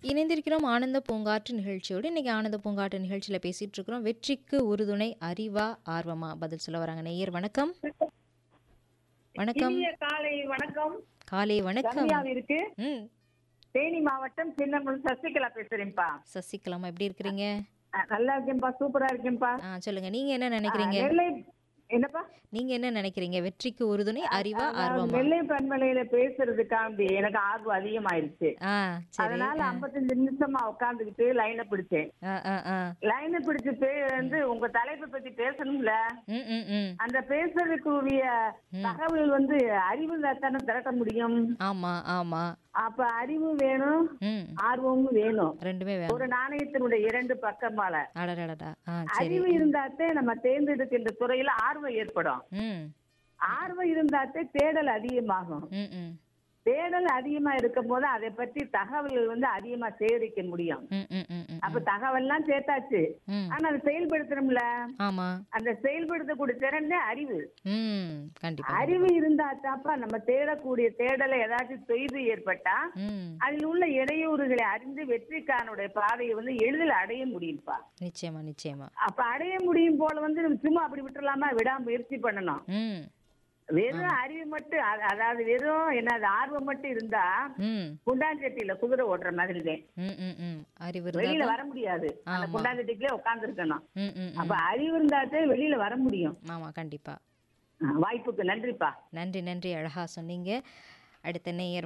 இணைந்திருக்கிறோம் ஆனந்த பூங்காற்று நிகழ்ச்சியோடு இன்னைக்கு ஆனந்த பூங்காற்று நிகழ்ச்சியில் பேசிட்டு இருக்கிறோம் வெற்றிக்கு உறுதுணை அறிவா ஆர்வமா பதில் சொல்ல வராங்க நேயர் வணக்கம் வணக்கம் இனிய காலை வணக்கம் காலை வணக்கம் ரம்யாவிற்கு ம் தேனி மாவட்டம் சின்னமுள் சசிகலா பேசுறேன்ப்பா சசிகலாமா எப்படி இருக்கிறீங்க அஹ் நல்லா இருக்கேன்ப்பா சூப்பரா இருக்கேன்ப்பா ஆ சொல்லுங்க நீங்க என்ன நினைக்கிறீங்க நெல்லை என்னப்பா நீங்க என்ன நினைக்கிறீங்க வெற்றிக்கு உறுதுணை அறிவா அதாவது ஆர்வமா நெல்லை பண்பலையில பேசுறதுக்காண்டி எனக்கு ஆர்வம் அதிகமாயிருச்சு ஆ சரி அதனால ஐம்பத்தஞ்சு நிமிஷமா உட்காந்துக்கிட்டு லைனை பிடிச்சேன் ஆ ஆ ஆ லைனை பிடிச்சு பே வந்து உங்க தலைப்பை பத்தி பேசணும்ல ம் ம் ம் அந்த பேசுறதுக்குரிய தகவல் வந்து அறிவு தானே திரட்ட முடியும் ஆமா ஆமா அப்ப அறிவு வேணும் ம் ஆர்வமும் வேணும் ரெண்டுமே வேணும் ஒரு நாணயத்தினுடைய இரண்டு பக்கமால அடடடா ஆ சரி அறிவு இருந்தாத்தே நம்ம தேர்ந்தெடுக்கின்ற துறையில ஆர்வம் ஏற்படும் ம் ஆர்வம் இருந்தாத்தே தேடல் அதிகமாகும் ம் ம் தேடல் அதிகமா இருக்கும் போது அதை பற்றி தகவல்கள் வந்து அதிகமா சேகரிக்க முடியும் ம் ம் ம் ம் அப்ப தகவல்லாம் சேர்த்தாச்சு ம் ஆனா அதை செயல்படுத்தணும்ல ஆமா அந்த செயல்படுத்தக்கூடிய திறன் தான் அறிவு ம் கண்டிப்பா அறிவு இருந்தா தாப்பா நம்ம தேடக்கூடிய தேடலை ஏதாச்சும் தொய்வு ஏற்பட்டா ம் அதில் உள்ள இடையூறுகளை அறிந்து வெற்றிக்கானுடைய பாதையை வந்து எளிதில் அடைய முடியும்ப்பா நிச்சயமா நிச்சயமா அப்ப அடைய முடியும் போல வந்து நம்ம சும்மா அப்படி விட்டுறலாமா விடாம முயற்சி பண்ணணும் ம் வெறும் அறிவு மட்டும் அ- அதாவது வெறும் என்னது ஆர்வம் மட்டும் இருந்தா ம் குண்டாஞ்சட்டியில குதிரை ஓட்டுற மாதிரி தான் ம் ம் ம் அறிவு வெளியில இருந்தா வர முடியாது அந்த ஆமா. குண்டாஞ்சட்டிக்குள்ளே உட்கார்ந்து இருக்கணும் ம் ம் ம் அப்ப அறிவு இருந்தாத்தே வெளியில வர முடியும் ஆமா கண்டிப்பா வாய்ப்புக்கு நன்றிப்பா நன்றி நன்றி அழகா சொன்னீங்க அடுத்த நேயர்